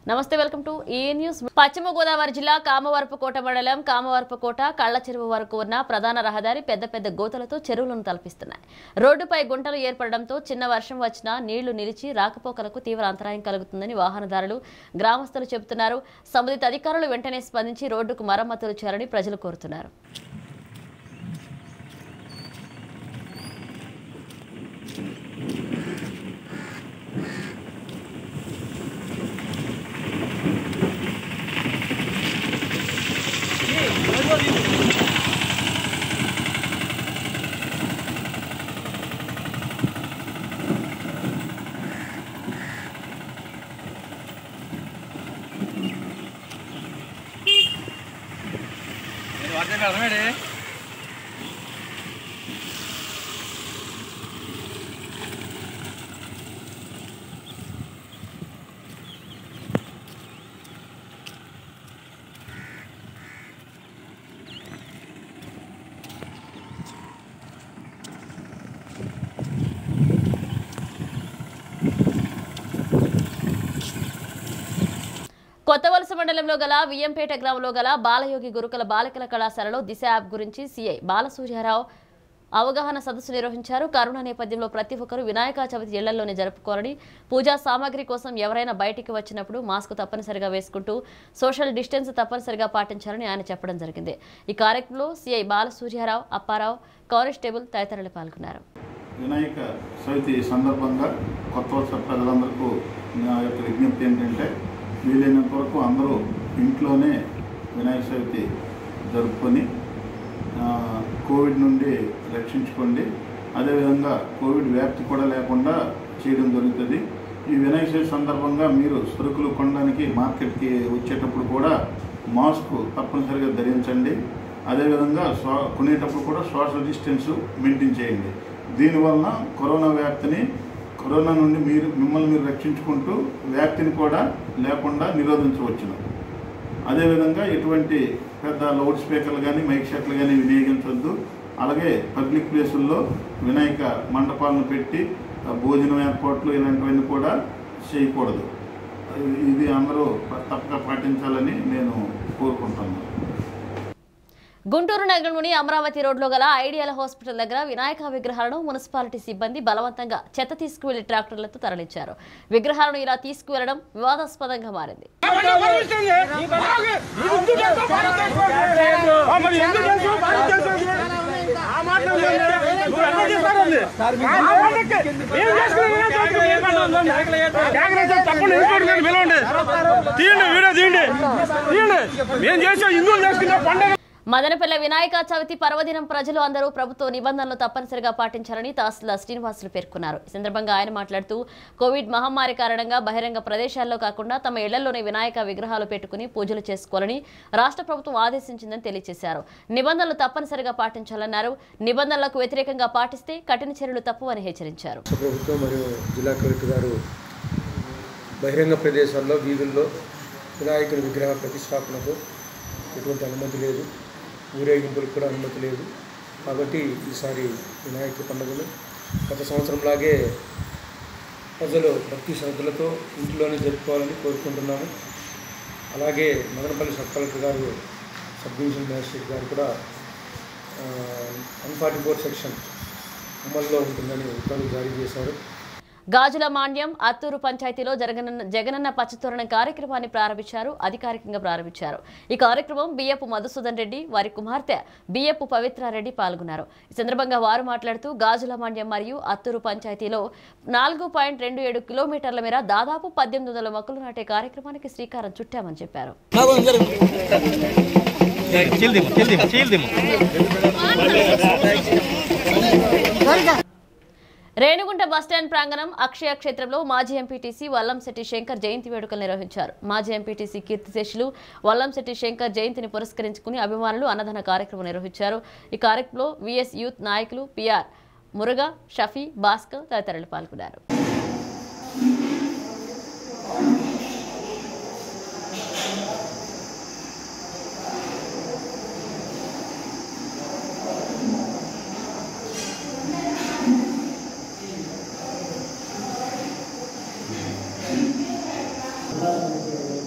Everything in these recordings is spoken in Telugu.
నమస్తే వెల్కమ్ టు ఈ న్యూస్ పశ్చిమ గోదావరి జిల్లా కామవరపుకోట మండలం కామవరపుకోట కళ్ల చెరువు వరకు ఉన్న ప్రధాన రహదారి పెద్ద పెద్ద గోతులతో చెరువులను తలపిస్తున్నాయి రోడ్డుపై గుంటలు ఏర్పడడంతో చిన్న వర్షం వచ్చినా నీళ్లు నిలిచి రాకపోకలకు తీవ్ర అంతరాయం కలుగుతుందని వాహనదారులు గ్రామస్తులు చెబుతున్నారు సంబంధిత అధికారులు వెంటనే స్పందించి రోడ్డుకు మరమ్మతులు చేయాలని ప్రజలు కోరుతున్నారు వర్షం కలమేడి కొత్తవలస మండలంలో గల వియ్యంపేట గ్రామంలో గల బాలయోగి గురుకుల బాలికల కళాశాలలో దిశ యాప్ గురించి సీఐ బాలసూర్యారావు అవగాహన సదస్సు నిర్వహించారు కరోనా నేపథ్యంలో ప్రతి ఒక్కరూ వినాయక చవితి ఇళ్లలోనే జరుపుకోవాలని పూజా సామాగ్రి కోసం ఎవరైనా బయటికి వచ్చినప్పుడు మాస్క్ తప్పనిసరిగా వేసుకుంటూ సోషల్ డిస్టెన్స్ తప్పనిసరిగా పాటించాలని ఆయన చెప్పడం జరిగింది ఈ కార్యక్రమంలో సీఐ బాలసూర్యారావు అప్పారావు కానిస్టేబుల్ తదితరులు పాల్గొన్నారు వినాయక చవితి సందర్భంగా కొత్త వర్ష ప్రజలందరికీ నా యొక్క విజ్ఞప్తి ఏంటంటే వీలైనంత వరకు అందరూ ఇంట్లోనే వినాయక చవితి జరుపుకొని ఆ, కోవిడ్ నుండి రక్షించుకోండి అదేవిధంగా కోవిడ్ వ్యాప్తి కూడా లేకుండా చేయడం జరుగుతుంది ఈ వినాయక చవితి సందర్భంగా మీరు సరుకులు కొనడానికి మార్కెట్కి వచ్చేటప్పుడు కూడా మాస్క్ తప్పనిసరిగా ధరించండి అదేవిధంగా సో కొనేటప్పుడు కూడా సోషల్ డిస్టెన్స్ మెయింటైన్ చేయండి దీనివలన కరోనా వ్యాప్తిని కరోనా నుండి మీరు మిమ్మల్ని మీరు రక్షించుకుంటూ వ్యాప్తిని కూడా లేకుండా నిరోధించవచ్చును అదేవిధంగా ఎటువంటి పెద్ద లౌడ్ స్పీకర్లు కానీ మైక్ సెట్లు కానీ వినియోగించవద్దు అలాగే పబ్లిక్ ప్లేసుల్లో వినాయక మండపాలను పెట్టి ఆ, భోజనం ఏర్పాట్లు ఇలాంటివన్నీ కూడా చేయకూడదు ఇది అందరూ తప్పక పాటించాలని నేను కోరుకుంటున్నాను గుంటూరు నగరంలోని అమరావతి రోడ్లో గల ఐడియల్ హాస్పిటల్ దగ్గర వినాయక విగ్రహాలను మున్సిపాలిటీ సిబ్బంది బలవంతంగా చెత్త తీసుకువెళ్లి ట్రాక్టర్లతో తరలించారు విగ్రహాలను ఇలా తీసుకువెళ్లడం వివాదాస్పదంగా మారింది తీయండి వీడియో తీయండి తీయండి మేము చేసాం హిందువులు చేసుకున్న పండుగ మదనపల్లె వినాయక చవితి పర్వదినం ప్రజలు అందరూ ప్రభుత్వ నిబంధనలు తప్పనిసరిగా పాటించాలని తహసీల్దార్ శ్రీనివాసులు పేర్కొన్నారు ఈ సందర్భంగా ఆయన మాట్లాడుతూ కోవిడ్ మహమ్మారి కారణంగా బహిరంగ ప్రదేశాల్లో కాకుండా తమ ఇళ్లలోనే వినాయక విగ్రహాలు పెట్టుకుని పూజలు చేసుకోవాలని రాష్ట్ర ప్రభుత్వం ఆదేశించిందని తెలియజేశారు నిబంధనలు తప్పనిసరిగా పాటించాలన్నారు నిబంధనలకు వ్యతిరేకంగా పాటిస్తే కఠిన చర్యలు తప్పవని హెచ్చరించారు రాష్ట్ర ప్రభుత్వం మరియు జిల్లా కలెక్టర్ గారు బహిరంగ ప్రదేశాల్లో వీధుల్లో వినాయకుని విగ్రహ ప్రతిష్టాపనకు ఎటువంటి అనుమతి లేదు ఊరేగింపులకు కూడా అనుమతి లేదు కాబట్టి ఈసారి వినాయక పండుగను గత సంవత్సరంలాగే ప్రజలు భక్తి శ్రద్ధలతో ఇంట్లోనే జరుపుకోవాలని కోరుకుంటున్నాము అలాగే మదనపల్లి సబ్ కలెక్టర్ గారు సబ్ డివిజన్ మేజిస్ట్రేట్ గారు కూడా వన్ ఫార్టీ ఫోర్ సెక్షన్ అమల్లో ఉంటుందని ఉత్తర్వులు జారీ చేశారు గాజుల మాన్యం అత్తూరు పంచాయతీలో జరగనున్న జగనన్న పచ్చతోరణం కార్యక్రమాన్ని ప్రారంభించారు అధికారికంగా ప్రారంభించారు ఈ కార్యక్రమం బియ్యపు మధుసూదన్ రెడ్డి వారి కుమార్తె బియ్యపు పవిత్రారెడ్డి పాల్గొన్నారు ఈ సందర్భంగా వారు మాట్లాడుతూ గాజుల మాన్యం మరియు అత్తూరు పంచాయతీలో నాలుగు పాయింట్ రెండు ఏడు కిలోమీటర్ల మేర దాదాపు పద్దెనిమిది వందల మొక్కలు నాటే కార్యక్రమానికి శ్రీకారం చుట్టామని చెప్పారు చీల్దిము చీల్దిము చీల్దిము రేణుగుంట బస్టాండ్ ప్రాంగణం అక్షయ క్షేత్రంలో మాజీ ఎంపీటీసీ వల్లంశెట్టి శంకర్ జయంతి వేడుకలు నిర్వహించారు మాజీ ఎంపీటీసీ కీర్తిశేషులు వల్లంశెట్టి శంకర్ జయంతిని పురస్కరించుకుని అభిమానులు అన్నదాన కార్యక్రమం నిర్వహించారు ఈ కార్యక్రమంలో విఎస్ యూత్ నాయకులు పిఆర్ మురుగా షఫీ భాస్కర్ తదితరులు పాల్గొన్నారు శ్రీరామ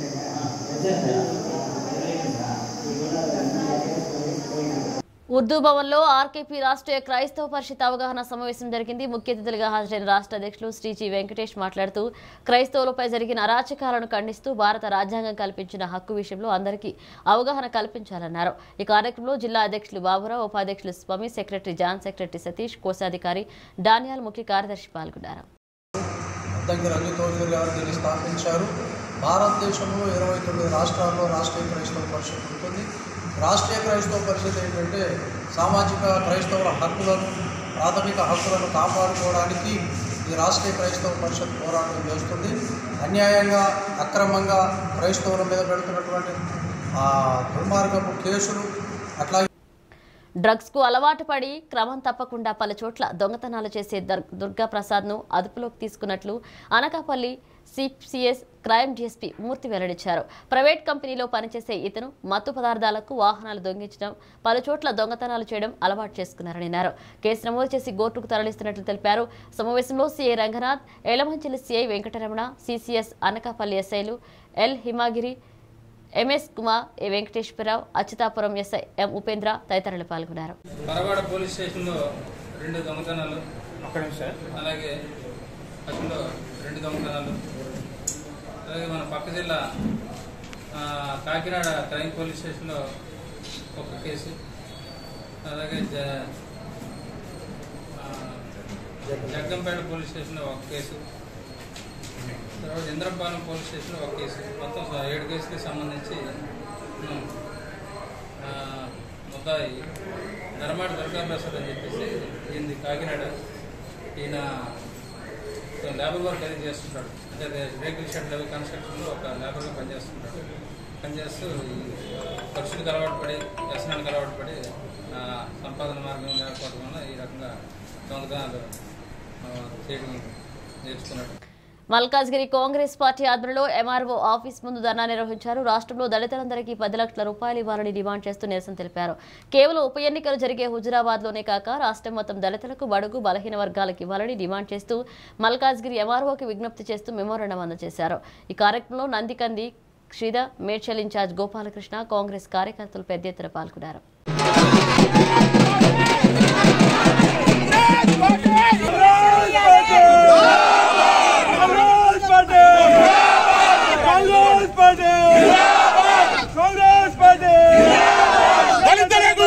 ఉర్దూ భవన్లో ఆర్కేపీ రాష్ట్రీయ క్రైస్తవ పరిషత్ అవగాహన సమావేశం జరిగింది ముఖ్య అతిథులుగా హాజరైన రాష్ట్ర అధ్యక్షులు శ్రీ జి వెంకటేష్ మాట్లాడుతూ క్రైస్తవులపై జరిగిన అరాచకాలను ఖండిస్తూ భారత రాజ్యాంగం కల్పించిన హక్కు విషయంలో అందరికీ అవగాహన కల్పించాలన్నారు ఈ కార్యక్రమంలో జిల్లా అధ్యక్షులు బాబురావు ఉపాధ్యక్షులు Swamy secretary John secretary Satish కోశాధికారి డానియాల్ ముఖ్య కార్యదర్శి పాల్గొన్నారు దగ్గర అన్ని చౌదరి గారు దీన్ని స్థాపించారు భారతదేశంలో ఇరవై తొమ్మిది రాష్ట్రాల్లో రాష్ట్రీయ క్రైస్తవ పరిషత్ ఉంటుంది రాష్ట్రీయ క్రైస్తవ పరిషత్ ఏంటంటే సామాజిక క్రైస్తవుల హక్కులను ప్రాథమిక హక్కులను కాపాడుకోవడానికి ఈ రాష్ట్రీయ క్రైస్తవ పరిషత్ పోరాటం చేస్తుంది అన్యాయంగా అక్రమంగా క్రైస్తవుల మీద పెడుతున్నటువంటి ఆ, దుర్మార్గపు కేసులు అట్లాగే డ్రగ్స్ కు అలవాటు పడి క్రమం తప్పకుండా పలు చోట్ల దొంగతనాలు చేసే దర్- దుర్గా ప్రసాద్ ను అదుపులోకి తీసుకున్నట్లు Anakapalli CPCS crime DSP Murthy వెల్లడించారు ప్రైవేట్ కంపెనీలో పనిచేసే ఇతను మత్తు పదార్థాలకు వాహనాలు దొంగించడం పలు చోట్ల దొంగతనాలు చేయడం అలవాటు చేసుకున్నారని అన్నారు కేసు నమోదు చేసి కోర్టుకు తరలిస్తున్నట్లు తెలిపారు సమావేశంలో CI Ranganath Elamanchili CI Venkataramana CCS Anakapalli ఎస్ఐలు L Himagiri MS Kumar A Venkateswararao Atchutapuram SI M Upendra తదితరులు పాల్గొన్నారు పరవాడ పోలీస్ స్టేషన్లో రెండు దొంగతనాలు అలాగే అసలు రెండు దొంగతనాలు అలాగే మన పక్క జిల్లా ఆ, కాకినాడ క్రైమ్ పోలీస్ స్టేషన్లో ఒక కేసు అలాగే జ ఆ, జగ్గంపేట పోలీస్ స్టేషన్లో ఒక కేసు తర్వాత ఇంద్రపాలెం పోలీస్ స్టేషన్లో ఒక కేసు మొత్తం ఏడు కేసులకు సంబంధించి మనం, ఆ, ముద్దాయి ధర్మాటి దుర్గాప్రసాద్ అని చెప్పేసి ఈయనది కాకినాడ ఈయన ఒక లేబర్ వర్క్ అది చేస్తుంటాడు అంటే అదే రేకుల షెడ్ అవి కన్స్ట్రక్షన్లో ఒక లేబర్గా పనిచేస్తుంటాడు పనిచేస్తూ ఈ ఖర్చులకు అలవాటు పడి వ్యసనానికి అలవాటు పడి ఆ, సంపాదన మార్గం లేకపోవడం వల్ల ఈ రకంగా దొంగతనాలు ఆ, చేయడం నేర్చుకున్నాడు మల్కాజ్గిరి కాంగ్రెస్ పార్టీ ఆధ్వర్యంలో ఎంఆర్ఓ ఆఫీస్ ముందు ధర్నా నిర్వహించారు రాష్ట్రంలో దళితులందరికీ పది లక్షల రూపాయలు ఇవ్వాలని డిమాండ్ చేస్తూ నిరసన తెలిపారు కేవలం ఉప ఎన్నికలు జరిగే హుజురాబాద్ లోనే కాక రాష్ట్రం మొత్తం దళితులకు బడుగు బలహీన వర్గాలకు ఇవ్వాలని డిమాండ్ చేస్తూ మల్కాజ్గిరి ఎంఆర్ఓకి విజ్ఞప్తి చేస్తూ మెమోరండం అందజేశారు ఈ కార్యక్రమంలో నందికంది శ్రీధర్ మేడ్చల్ ఇన్ఛార్జ్ గోపాలకృష్ణ కాంగ్రెస్ కార్యకర్తలు పెద్ద ఎత్తున పాల్గొన్నారు Congress party Congress party Congress party దళితులకు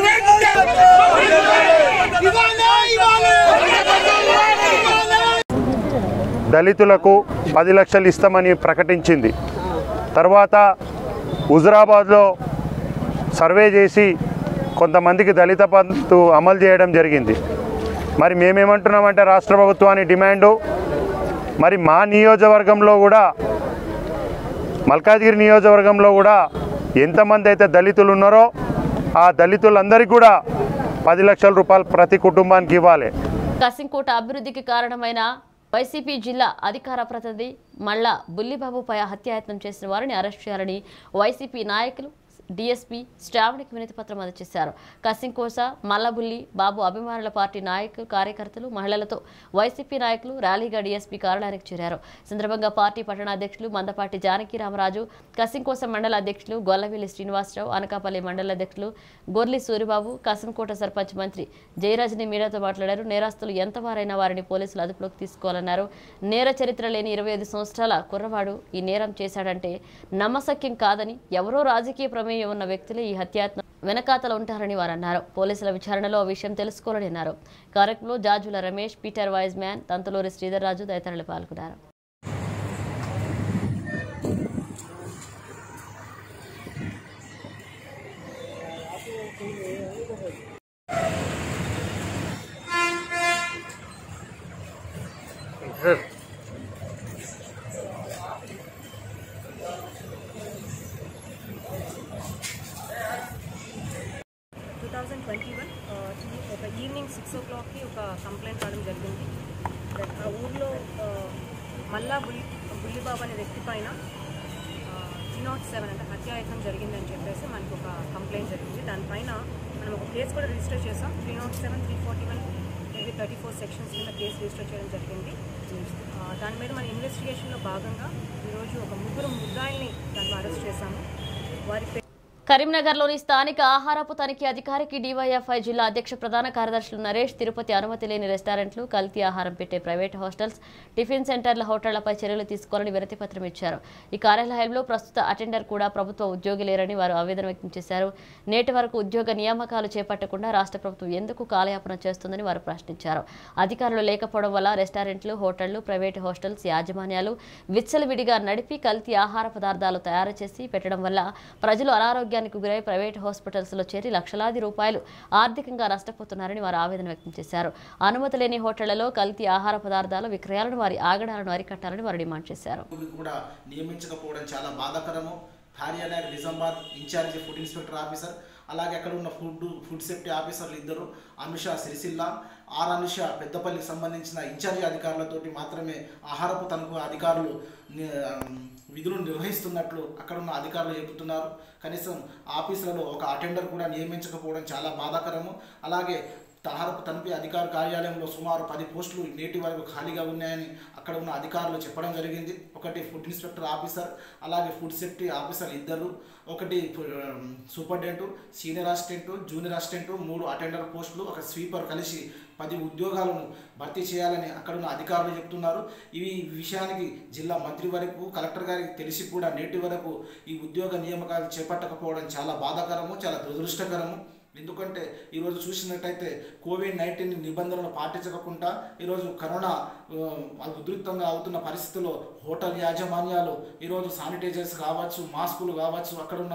దళితులకు పది లక్షలు ఇస్తామని ప్రకటించింది తర్వాత హుజురాబాద్లో సర్వే చేసి కొంతమందికి దళిత బంధు అమలు చేయడం జరిగింది మరి మేమేమంటున్నామంటే రాష్ట్ర ప్రభుత్వాన్ని డిమాండు మరి మా నియోజకవర్గంలో కూడా మల్కాజ్గిరి నియోజకవర్గంలో కూడా ఎంతమంది అయితే దళితులు ఉన్నారో ఆ దళితులందరికీ కూడా పది లక్షల రూపాయలు ప్రతి కుటుంబానికి ఇవ్వాలి కసింకోట అభివృద్ధికి కారణమైన వైసీపీ జిల్లా అధికార ప్రతినిధి మల్లా బుల్లిబాబుపై హత్యాయత్నం చేసిన వారిని అరెస్ట్ చేయాలని వైసీపీ నాయకులు డీఎస్పీ శ్రావణికి వినతి పత్రం అందజేశారు కసింకోస మల్లబుల్లి బాబు అభిమానుల పార్టీ నాయకులు కార్యకర్తలు మహిళలతో వైసీపీ నాయకులు ర్యాలీగా డీఎస్పీ కార్యాలయానికి చేరారు ఈ సందర్భంగా పార్టీ పట్టణాధ్యక్షులు మందపాటి జానకి రామరాజు కసింకోస మండల అధ్యక్షులు గొల్లవెల్లి శ్రీనివాసరావు అనకాపల్లి మండల అధ్యక్షులు గొర్లి సూరిబాబు కసింకోట సర్పంచ్ మంత్రి జయరాజని మీడియాతో మాట్లాడారు నేరస్తులు ఎంతవారైనా వారిని పోలీసులు అదుపులోకి తీసుకోవాలన్నారు నేర చరిత్ర లేని ఇరవై ఐదు సంవత్సరాల కుర్రవాడు ఈ నేరం చేశాడంటే నమ్మశక్యం కాదని ఎవరో రాజకీయ ప్రమేయం ఉన్న వ్యక్తులే ఈ హత్యాత్మ వెనకాతల ఉంటారని వారు అన్నారు పోలీసుల విచారణలో ఆ విషయం తెలుసుకోవాలని అన్నారు కార్యక్రమంలో Jajula Ramesh Peter Wiseman Tantaluri Sridhar Raju తదితరులు పాల్గొన్నారు టూ థౌజండ్ ట్వంటీ వన్ ఒక ఈవినింగ్ సిక్స్ ఓ క్లాక్కి ఒక కంప్లైంట్ రావడం జరిగింది దట్ ఆ ఊర్లో ఆ, మల్లా బుల్లి బుల్లిబాబు అనే వ్యక్తి పైన త్రీ నాట్ సెవెన్ అంటే హత్యాయత్నం జరిగిందని చెప్పేసి మనకు ఒక కంప్లైంట్ జరిగింది దానిపైన మనం ఒక కేసు కూడా రిజిస్టర్ చేసాం three naught seven three forty one maybe thirty four sections కింద కేసు రిజిస్టర్ చేయడం జరిగింది ఆ, దాని మీద మన ఇన్వెస్టిగేషన్లో భాగంగా ఈరోజు ఒక ముగ్గురు ముద్దాయిల్ని దాంట్లో అరెస్ట్ చేశాము వారి పే- కరీంనగర్లోని స్థానిక ఆహారపు తనిఖీ అధికారికి డివైఎఫ్ఐ జిల్లా అధ్యక్ష ప్రధాన కార్యదర్శులు నరేష్ తిరుపతి అనుమతి లేని రెస్టారెంట్లు కల్తీ ఆహారం పెట్టే ప్రైవేట్ హాస్టల్స్ టిఫిన్ సెంటర్ల హోటళ్లపై చర్యలు తీసుకోవాలని వినతి పత్రం ఇచ్చారు ఈ కార్యాలయంలో ప్రస్తుత అటెండర్ కూడా ప్రభుత్వ ఉద్యోగి లేరని వారు ఆవేదన వ్యక్తం చేశారు నేటి వరకు ఉద్యోగ నియామకాలు చేపట్టకుండా రాష్ట్ర ప్రభుత్వం ఎందుకు కాలయాపన చేస్తుందని వారు ప్రశ్నించారు అధికారులు లేకపోవడం వల్ల రెస్టారెంట్లు హోటళ్లు ప్రైవేట్ హాస్టల్స్ యాజమాన్యాలు విచ్చలవిడిగా నడిపి కల్తీ ఆహార పదార్థాలు తయారు చేసి పెట్టడం వల్ల ప్రజలు అనారోగ్యానికి గురై ప్రైవేట్ హాస్పిటల్స్లో చేరి లక్షలాది రూపాయలు ఆర్థికంగా నష్టపోతున్నారని వారు ఆవేదన వ్యక్తం చేశారు అనుమతి లేని హోటళ్లలో కల్తీ ఆహార పదార్థాల విక్రయాలను వారి ఆగడాలను అరికట్టాలని వారు డిమాండ్ చేశారు కూడా నియమించకపోవడం చాలా బాధాకరము కార్యాలయ Nizamabad in charge food inspector officer అలాగే అక్కడ ఉన్న ఫుడ్ ఫుడ్ సేఫ్టీ ఆఫీసర్లు ఇద్దరు అనుష సిరిసిల్ల ఆర్ అనుష పెద్దపల్లికి సంబంధించిన ఇన్ఛార్జి అధికారులతోటి మాత్రమే ఆహారపు తనకు అధికారులు ని- విధులు నిర్వహిస్తున్నట్లు అక్కడ ఉన్న అధికారులు చెబుతున్నారు కనీసం ఆఫీసులలో ఒక అటెండర్ కూడా నియమించకపోవడం చాలా బాధాకరము అలాగే ఆహారపు తనిఖీ అధికార కార్యాలయంలో సుమారు పది పోస్టులు నేటి వరకు ఖాళీగా ఉన్నాయని అక్కడ ఉన్న అధికారులు చెప్పడం జరిగింది ఒకటి ఫుడ్ ఇన్స్పెక్టర్ ఆఫీసర్ అలాగే ఫుడ్ సేఫ్టీ ఆఫీసర్ ఇద్దరు ఒకటి superintendent senior assistant junior assistant మూడు అటెండర్ పోస్టులు ఒక స్వీపర్ కలిసి పది ఉద్యోగాలను భర్తీ చేయాలని అక్కడ ఉన్న అధికారులు చెప్తున్నారు ఇవి ఈ విషయానికి జిల్లా మంత్రి వరకు కలెక్టర్ గారికి తెలిసి కూడా నేటి వరకు ఈ ఉద్యోగ నియామకాలు చేపట్టకపోవడం చాలా బాధాకరము చాలా దురదృష్టకరము ఎందుకంటే ఈరోజు చూసినట్టయితే కోవిడ్ నైన్టీన్ నిబంధనలు పాటించకుండా ఈరోజు కరోనా ఆ, ఉధృతంగా అవుతున్న పరిస్థితుల్లో హోటల్ యాజమాన్యాలు ఈరోజు శానిటైజర్స్ కావచ్చు మాస్కులు కావచ్చు అక్కడ ఉన్న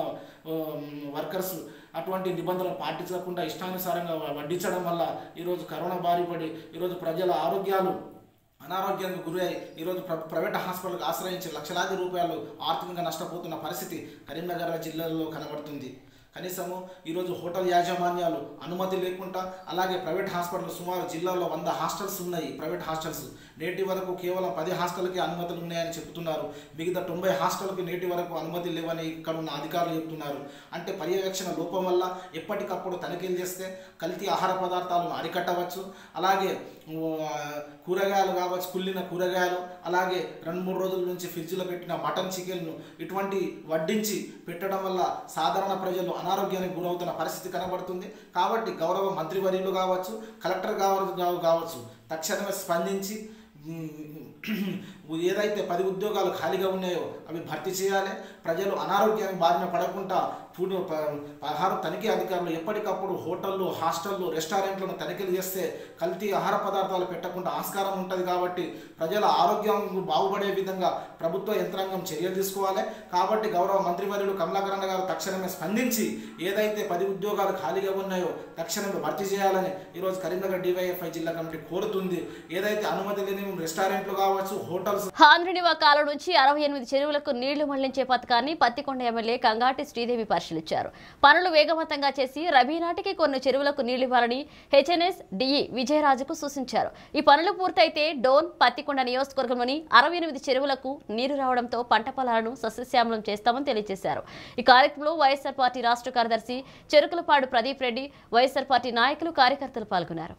వర్కర్స్ అటువంటి నిబంధనలు పాటించకుండా ఇష్టానుసారంగా వడ్డించడం వల్ల ఈరోజు కరోనా బారి పడి ఈరోజు ప్రజల ఆరోగ్యాలు అనారోగ్యానికి గురై ఈరోజు ప్ర ప్రైవేట్ హాస్పిటల్కి ఆశ్రయించి లక్షలాది రూపాయలు ఆర్థికంగా నష్టపోతున్న పరిస్థితి కరీంనగర్ జిల్లాలో కనబడుతుంది కనీసము ఈరోజు హోటల్ యాజమాన్యాలు అనుమతి లేకుండా అలాగే ప్రైవేట్ హాస్పిటల్ సుమారు జిల్లాలో వంద హాస్టల్స్ ఉన్నాయి ప్రైవేట్ హాస్టల్స్ నేటి వరకు కేవలం పది హాస్టల్కి అనుమతులు ఉన్నాయని చెబుతున్నారు మిగతా తొంభై హాస్టల్కి నేటి వరకు అనుమతి లేవని ఇక్కడ ఉన్న అధికారులు చెప్తున్నారు అంటే పర్యవేక్షణ లోపం వల్ల ఎప్పటికప్పుడు తనిఖీలు చేస్తే కల్తీ ఆహార పదార్థాలను అరికట్టవచ్చు అలాగే ఆ, కూరగాయలు కావచ్చు కుళ్ళిన కూరగాయలు అలాగే రెండు మూడు రోజుల నుంచి ఫ్రిడ్జ్లో పెట్టిన మటన్ చికెన్ను ఇటువంటి వడ్డించి పెట్టడం వల్ల సాధారణ ప్రజలు అనారోగ్యానికి గురవుతున్న పరిస్థితి కనబడుతుంది కాబట్టి గౌరవ మంత్రివర్యులు కావచ్చు కలెక్టర్ కావచ్చు కావచ్చు తక్షణమే స్పందించి ఉమ్, ఏదైతే పది ఉద్యోగాలు ఖాళీగా ఉన్నాయో అవి భర్తీ చేయాలి ప్రజలు అనారోగ్యానికి బారిన పడకుండా ఫుడ్ ప- ఆహార తనిఖీ అధికారులు ఎప్పటికప్పుడు హోటళ్ళు హాస్టళ్ళు రెస్టారెంట్లను తనిఖీలు చేస్తే కల్తీ ఆహార పదార్థాలు పెట్టకుండా ఆస్కారం ఉంటుంది కాబట్టి ప్రజల ఆరోగ్యం బాగుపడే విధంగా ప్రభుత్వ యంత్రాంగం చర్యలు తీసుకోవాలి కాబట్టి గౌరవ మంత్రివర్యులు కమలాకరణ గారు తక్షణమే స్పందించి ఏదైతే పది ఉద్యోగాలు ఖాళీగా ఉన్నాయో తక్షణమే భర్తీ చేయాలని ఈరోజు కరీంనగర్ డివైఎఫ్ఐ జిల్లా కమిటీ కోరుతుంది ఏదైతే అనుమతి లేని రెస్టారెంట్లు కావచ్చు హోటల్స్ ఆంధ్రనివా కాలం నుంచి అరవై ఎనిమిది చెరువులకు నీళ్లు మళ్లించే పథకాన్ని పత్తికొండ ఎమ్మెల్యే కంగాటి శ్రీదేవి పరిశీలించారు పనులు వేగవంతంగా చేసి రబీ నాటికి కొన్ని చెరువులకు నీళ్లు ఇవ్వాలని హెచ్ఎన్ఎస్ డిఈ విజయరాజుకు సూచించారు ఈ పనులు పూర్తయితే డోన్ పత్తికొండ నియోజకవర్గంలోని అరవై ఎనిమిది చెరువులకు నీరు రావడంతో పంట పొలాలను సస్యశ్యామలం చేస్తామని తెలియజేశారు ఈ కార్యక్రమంలో వైఎస్ఆర్ పార్టీ రాష్ట్ర కార్యదర్శి చెరుకులపాడు ప్రదీప్ రెడ్డి వైఎస్ఆర్ పార్టీ నాయకులు కార్యకర్తలు పాల్గొన్నారు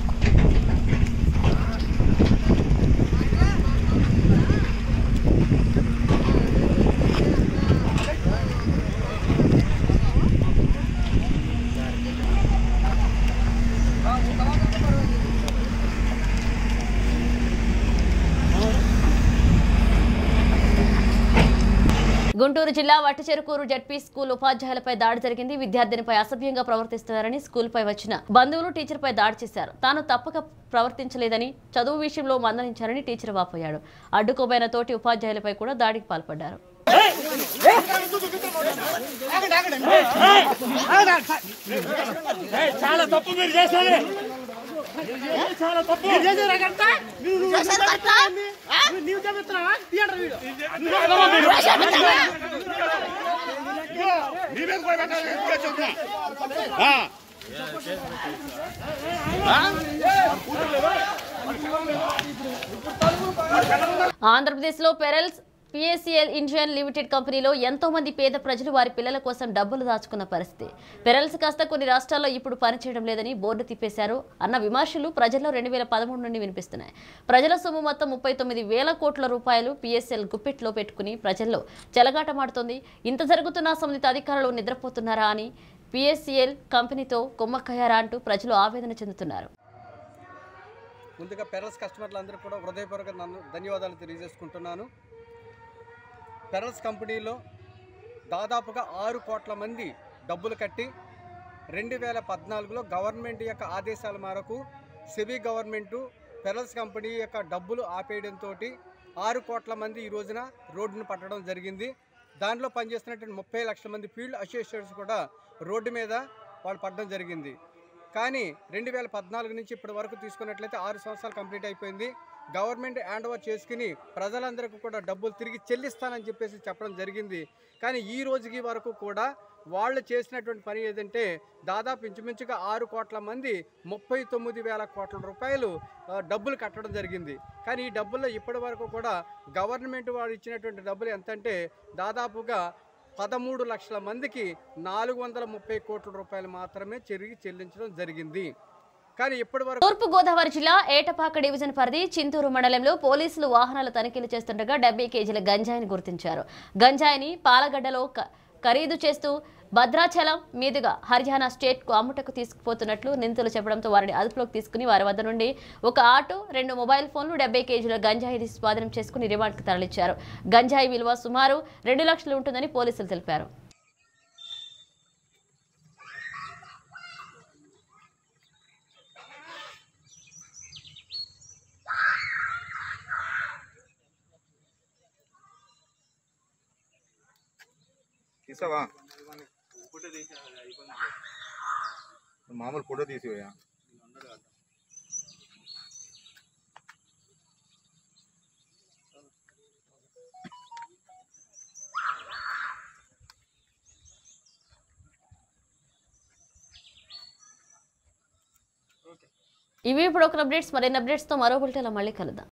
గుంటూరు జిల్లా వట్టిచెరుకూరు జడ్పీ స్కూల్ ఉపాధ్యాయులపై దాడి జరిగింది విద్యార్థినిపై అసభ్యంగా ప్రవర్తిస్తున్నారని స్కూల్పై వచ్చిన బంధువులు టీచర్పై దాడి చేశారు తాను తప్పక ప్రవర్తించలేదని చదువు విషయంలో మందలించారని టీచర్ వాపోయాడు అడ్డుకోబోయిన తోటి ఉపాధ్యాయులపై కూడా దాడికి పాల్పడ్డారు చాలా తప్పు మీరు చేశారు చాలా తప్పు మీరు చేశారా కరెక్ట్ నీవు చెప్తున్నావా థియేటర్ వీడియో నీ మీద కూడా పెట్టాలి ఎందుకు చెప్తున్నా ఆ. ఆంధ్రప్రదేశ్లో పెరల్స్ పిఎస్సిఎల్ ఇండియన్ లిమిటెడ్ కంపెనీలో ఎంతో మంది పేద ప్రజలు వారి పిల్లల కోసం డబ్బులు దాచుకున్న పరిస్థితి పెరల్స్ కాస్త కొన్ని రాష్ట్రాల్లో ఇప్పుడు పనిచేయడం లేదని బోర్డు తిప్పేశారు అన్న విమర్శలు ప్రజల్లో రెండు వేల పదమూడు నుండి వినిపిస్తున్నాయి ప్రజల సొమ్ము మొత్తం ముప్పై తొమ్మిది వేల కోట్ల రూపాయలు పిఎస్ఎల్ గుప్పిట్లో పెట్టుకుని ప్రజల్లో చెలగాటమాడుతోంది ఇంత జరుగుతున్న సంబంధిత అధికారులు నిద్రపోతున్నారా అని పిఎస్సిఎల్ కంపెనీతో కుమ్మక్కయ్యారా అంటూ ప్రజలు ఆవేదన చెందుతున్నారు ముందుగా పెరల్స్ కస్టమర్లందరూ కూడా హృదయపూర్వక నన్ను ధన్యవాదాలు తెలియజేసుకుంటున్నాను పెరల్స్ కంపెనీలో దాదాపుగా ఆరు కోట్ల మంది డబ్బులు కట్టి రెండు వేల పద్నాలుగులో గవర్నమెంట్ యొక్క ఆదేశాల మేరకు సెబీ గవర్నమెంటు పెరల్స్ కంపెనీ యొక్క డబ్బులు ఆపేయడంతో ఆరు కోట్ల మంది ఈ రోజున రోడ్డును పట్టడం జరిగింది దానిలో పనిచేస్తున్నటువంటి ముప్పై లక్షల మంది ఫీల్డ్ అసోసియేట్స్ కూడా రోడ్డు మీద వాళ్ళు పడడం జరిగింది కానీ రెండు వేల పద్నాలుగు నుంచి ఇప్పటి వరకు తీసుకున్నట్లయితే ఆరు సంవత్సరాలు కంప్లీట్ అయిపోయింది గవర్నమెంట్ హ్యాండ్ ఓవర్ చేసుకుని ప్రజలందరికీ కూడా డబ్బులు తిరిగి చెల్లిస్తానని చెప్పేసి చెప్పడం జరిగింది కానీ ఈ రోజుకి వరకు కూడా వాళ్ళు చేసినటువంటి పని ఏదంటే దాదాపు ఇంచుమించుగా ఆరు కోట్ల మంది ముప్పై తొమ్మిది వేల కోట్ల రూపాయలు ఆ, డబ్బులు కట్టడం జరిగింది కానీ ఈ డబ్బుల్లో ఇప్పటి వరకు కూడా గవర్నమెంట్ వారు ఇచ్చినటువంటి డబ్బులు ఎంతంటే దాదాపుగా పదమూడు లక్షల మందికి నాలుగు వందల ముప్పై కోట్ల రూపాయలు మాత్రమే తిరిగి చెల్లించడం జరిగింది కానీ ఇప్పటి వరకు తూర్పు గోదావరి జిల్లా ఏటపాక డివిజన్ పరిధి చింతూరు మండలంలో పోలీసులు వాహనాల తనిఖీలు చేస్తుండగా డెబ్బై కేజీల గంజాయిని గుర్తించారు గంజాయిని పాలగడ్డలో క- ఖరీదు చేస్తూ భద్రాచలం మీదుగా హర్యానా స్టేట్ కు అమ్ముటకు తీసుకుపోతున్నట్లు నిందితులు చెప్పడంతో వారిని అదుపులోకి తీసుకుని వారి వద్ద నుండి ఒక ఆటో రెండు మొబైల్ ఫోన్లు డెబ్బై కేజీల గంజాయి తీసి స్వాధీనం చేసుకుని రిమాండ్కి తరలించారు గంజాయి విలువ సుమారు రెండు లక్షలు ఉంటుందని పోలీసులు తెలిపారు తీసావా మామూలు ఫోటో తీసివయ్యా ఇవి ఇప్పుడు ఒక అప్డేట్స్ మరిన్ని అప్డేట్స్తో మరో బులెటిన్లో మళ్ళీ కలుద్దాం